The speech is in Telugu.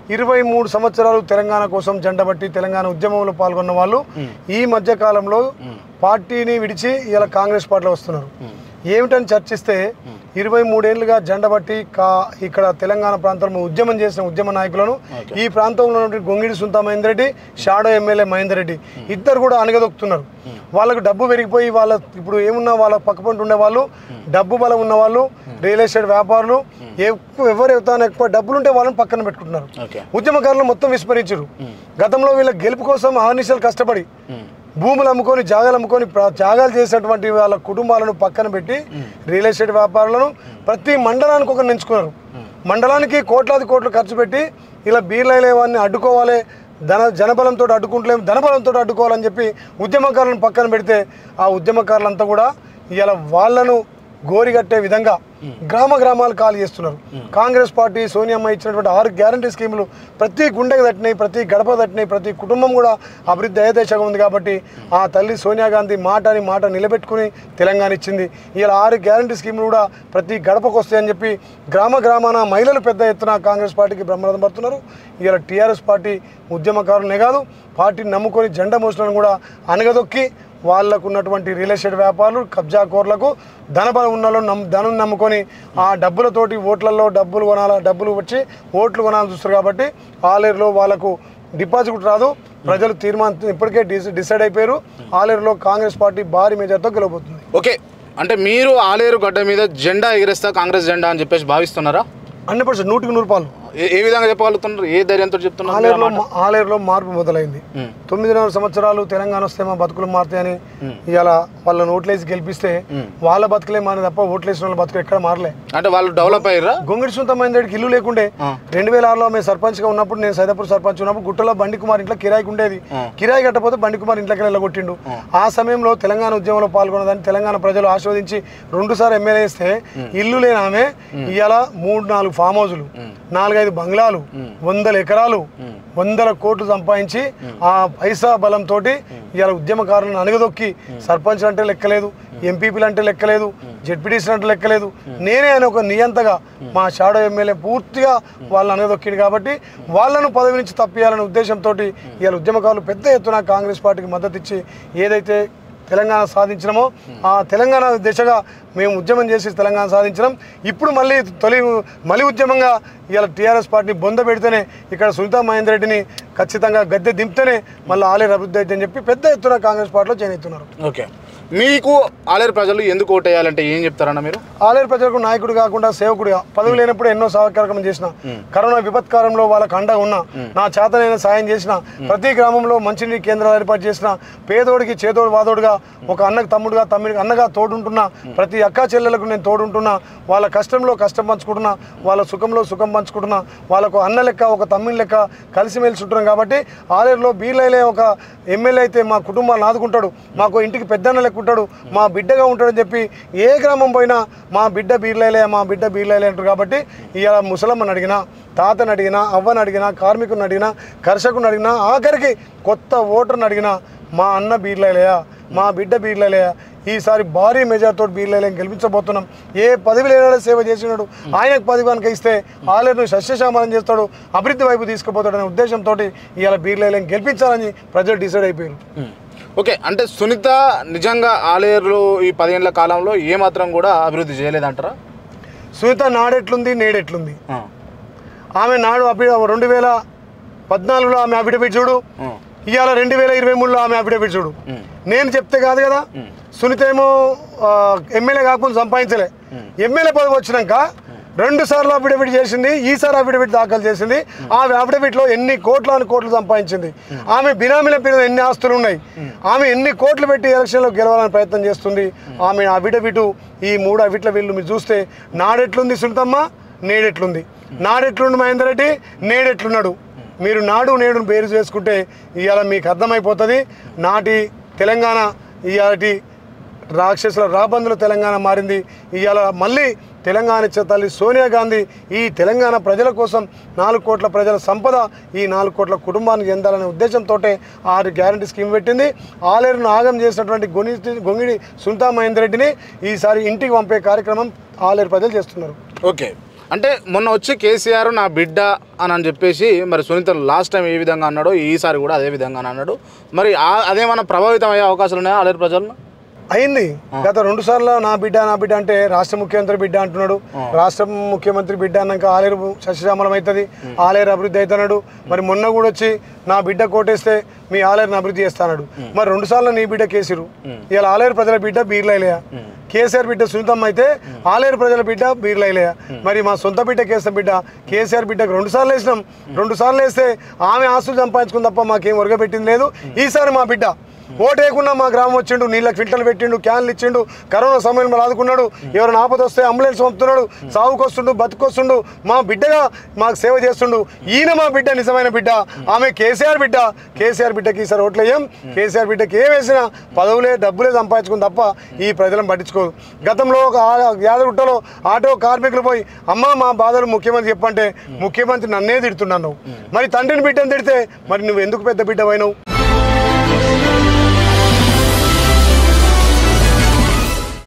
ఇరవై మూడు సంవత్సరాలు తెలంగాణ కోసం జెండబట్టి తెలంగాణ ఉద్యమంలో పాల్గొన్న వాళ్ళు ఈ మధ్య కాలంలో పార్టీని విడిచి ఇలా కాంగ్రెస్ పార్టీలో వస్తున్నారు ఏమిటని చర్చిస్తే ఇరవై మూడేళ్లుగా జెండబట్టి కా ఇక్కడ తెలంగాణ ప్రాంతంలో ఉద్యమం చేసిన ఉద్యమ నాయకులను ఈ ప్రాంతంలో ఉన్నటువంటి గొంగిడి సుంతా మహేందర్ రెడ్డి షాడో ఎమ్మెల్యే మహేందర్ రెడ్డి ఇద్దరు కూడా అనగదొక్కుతున్నారు వాళ్ళకు డబ్బు పెరిగిపోయి వాళ్ళ ఇప్పుడు ఏమున్నా వాళ్ళ పక్కపంట ఉండే వాళ్ళు డబ్బు బలం ఉన్న వాళ్ళు రియల్ ఎస్టేట్ వ్యాపారులు ఎక్కువ ఎవరు ఎవతాను ఎక్కువ డబ్బులు ఉంటే వాళ్ళని పక్కన పెట్టుకుంటున్నారు ఓకే ఉద్యమకారులు మొత్తం విస్మరించారు గతంలో వీళ్ళ గెలుపు కోసం ఆర్నిషాలు కష్టపడి భూములు అమ్ముకొని జాగాలు అమ్ముకొని ప్ర- త్యాగాలు చేసినటువంటి వాళ్ళ కుటుంబాలను పక్కన పెట్టి రియల్ ఎస్టేట్ వ్యాపారులను ప్రతి మండలానికి ఒకరిని ఎంచుకున్నారు మండలానికి కోట్లాది కోట్లు ఖర్చు పెట్టి ఇలా బీర్లైలేవాన్ని అడ్డుకోవాలి ధన జనబలంతో అడ్డుకుంటలేము ధనబలంతో అడ్డుకోవాలని చెప్పి ఉద్యమకారులను పక్కన పెడితే ఆ ఉద్యమకారులంతా కూడా ఇలా వాళ్ళను గోరిగట్టే విధంగా గ్రామ గ్రామాలు ఖాళీ చేస్తున్నారు కాంగ్రెస్ పార్టీ సోనియమ్మ ఇచ్చినటువంటి ఆరు గ్యారంటీ స్కీములు ప్రతి గుండెకి తట్టినాయి ప్రతి గడప తట్టినాయి ప్రతి కుటుంబం కూడా అభివృద్ధి అయ్యే దిశగా ఉంది కాబట్టి ఆ తల్లి సోనియా గాంధీ మాటని మాట నిలబెట్టుకుని తెలంగాణ ఇచ్చింది ఇలా ఆరు గ్యారంటీ స్కీములు కూడా ప్రతి గడపకు వస్తాయని చెప్పి గ్రామ గ్రామాన మహిళలు పెద్ద ఎత్తున కాంగ్రెస్ పార్టీకి బ్రహ్మరథం పడుతున్నారు ఇలా టీఆర్ఎస్ పార్టీ ఉద్యమకారులనే కాదు పార్టీని నమ్ముకొని జెండా మోసలను కూడా అనగదొక్కి వాళ్ళకు ఉన్నటువంటి రియల్ ఎస్టేట్ వ్యాపారులు కబ్జా కోర్లకు ధనబలం ఉన్న వాళ్ళు నమ్ ధనం నమ్ముకొని ఆ డబ్బులతోటి ఓట్లలో డబ్బులు కొనాల డబ్బులు వచ్చి ఓట్లు కొనాలని చూస్తారు కాబట్టి ఆలేరులో వాళ్ళకు డిపాజిట్ రాదు ప్రజలు తీర్మానం ఇప్పటికే డిస్ డిసైడ్ అయిపోయారు ఆలేరులో కాంగ్రెస్ పార్టీ భారీ మెజార్తో గెలవబోతుంది ఓకే అంటే మీరు ఆలేరు గడ్డ మీద జెండా ఎగిరేస్తా కాంగ్రెస్ జెండా అని చెప్పేసి భావిస్తున్నారా హండ్రెడ్ పర్సెంట్ నూటికి నూరు పాలు ఏ- ఏ విధంగా చెప్పగలుగుతున్నారు ఏ ధైర్యంతో చెప్తున్నారు ఆలేరులో మా- ఆలేరులో మార్పు మొదలైంది తొమ్మిదిన్నర సంవత్సరాలు తెలంగాణ వస్తే మా బతుకులు మారుతాయని ఇవాళ వాళ్ళని ఓట్లేసి గెలిపిస్తే వాళ్ళ బతుకులే మారి తప్ప ఓట్లేసిన వాళ్ళ బతుకులు ఎక్కడ మారలే అంటే వాళ్ళు డెవలప్ అయ్యారా గొంగిడి సుంతమైందడికి ఇల్లు లేకుండే రెండు వేల ఆరులో మేము సర్పంచ్గా ఉన్నప్పుడు నేను సైదాపూర్ సర్పంచ్ ఉన్నప్పుడు గుట్టలో బండి కుమార్ ఇంట్లో కిరాయికి ఉండేది కిరాయి కట్టపోతే బండి కుమార్ ఇంట్లోకి వెళ్ళగొట్టిండు ఆ సమయంలో తెలంగాణ ఉద్యమంలో పాల్గొన్నదాన్ని తెలంగాణ ప్రజలు ఆస్వాదించి రెండు సార్లు ఎమ్మెల్యే ఇస్తే ఇల్లు లేని ఆమె ఇవాళ మూడు నాలుగు ఫామ్ హౌజులు నాలుగైదు బంగ్లాలు వందల ఎకరాలు వందల కోట్లు సంపాదించి ఆ పైసా బలంతో ఇవాళ ఉద్యమకారులను అనగదొక్కి సర్పంచ్ అంటే లెక్కలేదు ఎంపీపీలు అంటే లెక్కలేదు జెడ్పీటీసీలు అంటే లెక్కలేదు నేనే అని ఒక నియంతగా మా షాడో ఎమ్మెల్యే పూర్తిగా వాళ్ళని అనగదొక్కింది కాబట్టి వాళ్ళను పదవి నుంచి తప్పియాలనే ఉద్దేశంతో ఇవాళ ఉద్యమకారులు పెద్ద ఎత్తున కాంగ్రెస్ పార్టీకి మద్దతు ఇచ్చి ఏదైతే తెలంగాణ సాధించినామో ఆ తెలంగాణ దిశగా మేము ఉద్యమం చేసి తెలంగాణ సాధించినాం ఇప్పుడు మళ్ళీ తొలి మళ్ళీ ఉద్యమంగా ఇవాళ టీఆర్ఎస్ పార్టీని బొంద పెడితేనే ఇక్కడ సునీతా మహేందర్ రెడ్డిని ఖచ్చితంగా గద్దె దింపితేనే మళ్ళీ ఆలేరు అభివృద్ధి అవుతుందని చెప్పి పెద్ద ఎత్తున కాంగ్రెస్ పార్టీలో జాయిన్ అవుతున్నారు ఓకే మీకు ఆలేరు ప్రజలు ఎందుకు ఓటేయాలంటే ఏం చెప్తారన్న మీరు ఆలేరు ప్రజలకు నాయకుడు కాకుండా సేవకుడిగా పదవి లేనప్పుడు ఎన్నో సేవా కార్యక్రమం చేసిన కరోనా విపత్కాలంలో వాళ్ళకు అండగా ఉన్నా నా చేతనైన సాయం చేసిన ప్రతి గ్రామంలో మంచినీటి కేంద్రాలు ఏర్పాటు చేసిన పేదోడికి చేదోడు వాదోడుగా ఒక అన్నకు తమ్ముడుగా తమ్ముడికి అన్నగా తోడుంటున్నా ప్రతి అక్క చెల్లెలకు నేను తోడుంటున్నా వాళ్ళ కష్టంలో కష్టం పంచుకుంటున్నా వాళ్ళ సుఖంలో సుఖం పంచుకుంటున్నా వాళ్ళకు అన్న లెక్క ఒక తమ్మిడి లెక్క కలిసిమెలిసి ఉంటున్నాం కాబట్టి ఆలేరులో బీర్లైలే ఒక ఎమ్మెల్యే అయితే మా కుటుంబాన్ని ఆదుకుంటాడు మాకు ఇంటికి పెద్దన్న లెక్క ఉంటాడు మా బిడ్డగా ఉంటాడని చెప్పి ఏ గ్రామం పోయినా మా బిడ్డ బీర్లైలే మా బిడ్డ బీర్లైలే అంటారు కాబట్టి ఇవాళ ముసలమ్మని అడిగినా తాతని అడిగినా అవ్వని అడిగినా కార్మికుని అడిగినా కర్షకుని అడిగినా ఆఖరికి కొత్త ఓటర్ని అడిగినా మా అన్న బీర్లైలేయా మా బిడ్డ బీర్లైలేయా ఈసారి భారీ మెజార్తో బీర్లైలేని గెలిపించబోతున్నాం ఏ పదవి లేనాడే సేవ చేసినాడు ఆయనకు పదవి కనుక ఇస్తే ఆలేరును సస్యశ్యామలం చేస్తాడు అభివృద్ధి వైపు తీసుకుపోతాడనే ఉద్దేశంతో ఇవాళ బీర్లైలేని గెలిపించాలని ప్రజలు డిసైడ్ అయిపోయారు ఓకే అంటే సునీత నిజంగా ఆలేరులో ఈ పదిహేనుల కాలంలో ఏమాత్రం కూడా అభివృద్ధి చేయలేదంటారా సునీత నాడెట్లుంది నేడెట్లుంది ఆ, ఆమె నాడు అభి రెండు వేల పద్నాలుగులో ఆమె అఫిడవిట్ చూడు ఆ, ఇవాళ రెండు వేల ఇరవై మూడులో ఆమె అఫిడవిట్ చూడు నేను చెప్తే కాదు కదా సునీత ఏమో ఆ, ఎమ్మెల్యే కాకుండా సంపాదించలే ఎమ్మెల్యే పదవి వచ్చినాక రెండు సార్లు అఫిడవిట్ చేసింది ఈసారి అఫిడవిట్ దాఖలు చేసింది ఆమె అఫిడవిట్లో ఎన్ని కోట్ల అని కోట్లు సంపాదించింది ఆమె బినామీల పేరు ఎన్ని ఆస్తులు ఉన్నాయి ఆమె ఎన్ని కోట్లు పెట్టి ఎలక్షన్లో గెలవాలని ప్రయత్నం చేస్తుంది ఆమె అఫిడవిట్ ఈ మూడు అఫిట్ల వీళ్ళు మీరు చూస్తే నాడెట్లుంది సునీతమ్మ నేడెట్లుంది నాడెట్లుండి మహేందర్ రెడ్డి నేడెట్లున్నాడు మీరు నాడు నేడు పేరు చేసుకుంటే ఇవాళ మీకు అర్థమైపోతుంది నాటి తెలంగాణ ఇవాటి రాక్షసుల రాబందుల తెలంగాణ మారింది ఇవాళ మళ్ళీ తెలంగాణ ఇచ్చే తల్లి సోనియా గాంధీ ఈ తెలంగాణ ప్రజల కోసం నాలుగు కోట్ల ప్రజల సంపద ఈ నాలుగు కోట్ల కుటుంబానికి చెందాలనే ఉద్దేశంతో ఆరు గ్యారంటీ స్కీమ్ పెట్టింది ఆలేరును ఆగం చేసినటువంటి గొని గొంగిడి సునీతా మహేందర్ రెడ్డిని ఈసారి ఇంటికి పంపే కార్యక్రమం ఆలేరు ప్రజలు చేస్తున్నారు ఓకే అంటే మొన్న వచ్చి కేసీఆర్ నా బిడ్డ అని అని చెప్పేసి మరి సునీత లాస్ట్ టైం ఏ విధంగా అన్నాడో ఈసారి కూడా అదే విధంగా అన్నాడు మరి ఆ- అదేమన్నా ప్రభావితం అయ్యే అవకాశాలు ఉన్నాయా ఆలేరు ప్రజలను అయింది గత రెండు సార్లు నా బిడ్డ నా బిడ్డ అంటే రాష్ట్ర ముఖ్యమంత్రి బిడ్డ అంటున్నాడు రాష్ట్ర ముఖ్యమంత్రి బిడ్డ అన్నాక ఆలేరు సస్యశ్యామలం అవుతుంది ఆలేరు అభివృద్ధి అవుతున్నాడు మరి మొన్న కూడా వచ్చి నా బిడ్డ కోటేస్తే మీ ఆలేరుని అభివృద్ధి చేస్తాడు మరి రెండు సార్లు నీ బిడ్డ కేసీరు ఇవాళ ఆలేరు ప్రజల బిడ్డ బీర్లైలయా కేసీఆర్ బిడ్డ సునీతమ్మ అయితే ఆలేరు ప్రజల బిడ్డ బీర్లైలయా మరి మా సొంత బిడ్డ కేసీఆర్ బిడ్డ కేసీఆర్ బిడ్డకు రెండు సార్లు వేసినాం రెండు సార్లు వేస్తే ఆమె ఆస్తులు సంపాదించుకుని తప్ప మాకేం ఒరగబెట్టింది లేదు ఈసారి మా బిడ్డ ఓటేయకుండా మా గ్రామం వచ్చిండు నీళ్ళ ఫిల్టర్లు పెట్టిండు క్యాన్లు ఇచ్చిండు కరోనా సమయంలో ఆదుకున్నాడు ఎవరైనా ఆపద వస్తే అంబులెన్స్ పంపుతున్నాడు సాగుకొస్తుండు బతుకొస్తుండు మా బిడ్డగా మాకు సేవ చేస్తుండు ఈయన మా బిడ్డ నిజమైన బిడ్డ ఆమె కేసీఆర్ బిడ్డ కేసీఆర్ బిడ్డకి ఈసారి ఓట్లేయం కేసీఆర్ బిడ్డకి ఏ వేసినా పదవులే డబ్బులే సంపాదించుకుని తప్ప ఈ ప్రజలను పట్టించుకోదు గతంలో ఒక ఆ- యాదగుట్టలో ఆటో కార్మికులు పోయి అమ్మ మా బాధలు ముఖ్యమంత్రి చెప్పంటే ముఖ్యమంత్రి నన్నే తిడుతున్నాను మరి తండ్రిని బిడ్డను తిడితే మరి నువ్వు ఎందుకు పెద్ద బిడ్డ అయినావు